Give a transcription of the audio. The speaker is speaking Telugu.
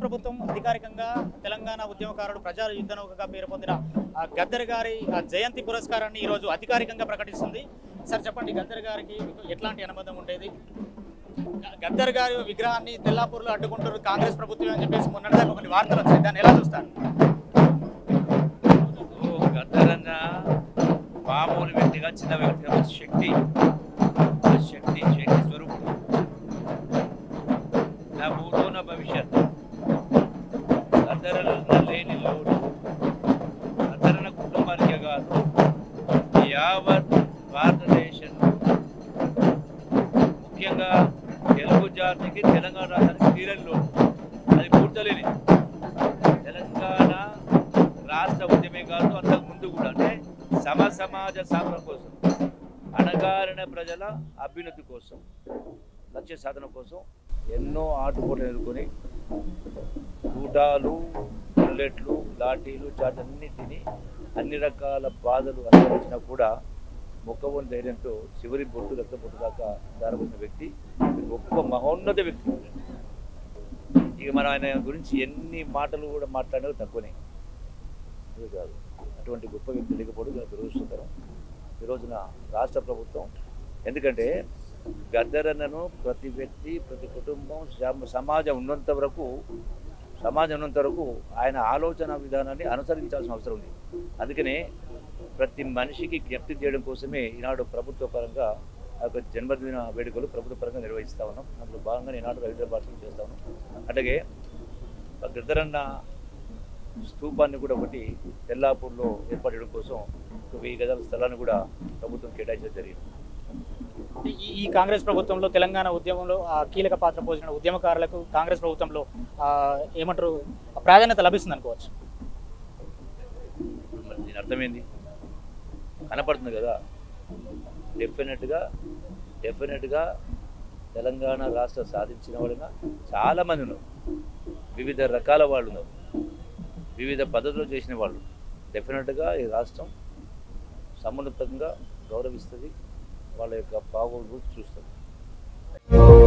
ప్రభుత్వం అధికారికంగా తెలంగాణ ఉద్యమకారుడు ప్రజా యుద్ధనౌకగా పేరు పొందిన ఆ, గద్దర్ గారి ఆ, జయంతి పురస్కారాన్ని ఈరోజు అధికారికంగా ప్రకటిస్తుంది సార్ చెప్పండి గద్దర్ గారికి మీకు ఎట్లాంటి అనుబంధం ఉండేది గ- గద్దర్ గారి విగ్రహాన్ని తెల్లాపూర్లో అడ్డుకుంటారు కాంగ్రెస్ ప్రభుత్వం అని చెప్పేసి మొన్నటిదాకా కొన్ని వార్తలు వచ్చాయి దాన్ని ఎలా చూస్తారు ఓ గద్దరన్న మామూలు వ్యక్తిగా చిన్న వ్యక్తిగా ఒక శక్తి ఆ శక్తి శక్తి స్వరూపుడు నా భూతో నా భవిష్యత్ గద్దరన్న లేని లోటు గద్దరన్న కుటుంబానికే కాదు యావత్ భారతదేశం ముఖ్యంగా తెలుగు జాతికి తెలంగాణ రాష్ట్రానికి తీరని లోటు అది పూర్తలేని తెలంగాణ రాష్ట్ర ఉద్యమే కాదు అంతకు ముందు కూడా అంటే సమ సమాజ సాధన కోసం అణగారిన ప్రజల అభ్యున్నతి కోసం లక్ష్య సాధన కోసం ఎన్నో ఆటుపోట్లు ఎదుర్కొని కూటాలు బుల్లెట్లు లాఠీలు చాటన్ని తిని అన్ని రకాల బాధలు అనుభవించినా కూడా మొక్కవని ధైర్యంతో చివరి బొట్టు రక్త బొట్టు దాకా దారబడిన వ్యక్తి గొప్ప మహోన్నత వ్యక్తి ఇక మనం ఆయన గురించి ఎన్ని మాటలు కూడా మాట్లాడినా తక్కువనే ఇది కాదు అటువంటి గొప్ప వ్యక్తి లేకపోవడం చాలా దురదృష్టకరం ఈ రోజున రాష్ట్ర ప్రభుత్వం ఎందుకంటే గద్దరన్నను ప్రతి వ్యక్తి ప్రతి కుటుంబం సమ- సమాజం ఉన్నంత వరకు సమాజం ఉన్నంత వరకు ఆయన ఆలోచన విధానాన్ని అనుసరించాల్సిన అవసరం ఉంది అందుకనే ప్రతి మనిషికి జ్ఞప్తి చేయడం కోసమే ఈనాడు ప్రభుత్వ పరంగా ఆ యొక్క జన్మదిన వేడుకలు ప్రభుత్వ పరంగా నిర్వహిస్తా ఉన్నాం అందులో భాగంగా ఈనాడు హైదరాబాద్ చేస్తా ఉన్నాం అట్లాగే గద్దరన్న స్తూపాన్ని కూడా ఒకటి తెల్లాపూర్లో ఏర్పాటు చేయడం కోసం ఒక వెయ్యి గజాల స్థలాన్ని కూడా ప్రభుత్వం కేటాయించడం జరిగింది ఈ- ఈ కాంగ్రెస్ ప్రభుత్వంలో తెలంగాణ ఉద్యమంలో ఆ, కీలక పాత్ర పోషించిన ఉద్యమకారులకు కాంగ్రెస్ ప్రభుత్వంలో ఆ, ఏమంటారు ప్రాధాన్యత లభిస్తుంది అనుకోవచ్చు ఇప్పుడు మరి దీని అర్థమైంది కనపడుతుంది కదా డెఫినెట్గా డెఫినెట్గా తెలంగాణ రాష్ట్ర సాధించిన వాళ్ళగా చాలామంది ఉన్నారు వివిధ రకాల వాళ్ళు ఉన్నారు వివిధ పద్ధతులు చేసిన వాళ్ళు డెఫినెట్గా ఈ రాష్ట్రం సమున్నతంగా గౌరవిస్తుంది వాళ్ళ యొక్క బాగోగులు చూస్తుంది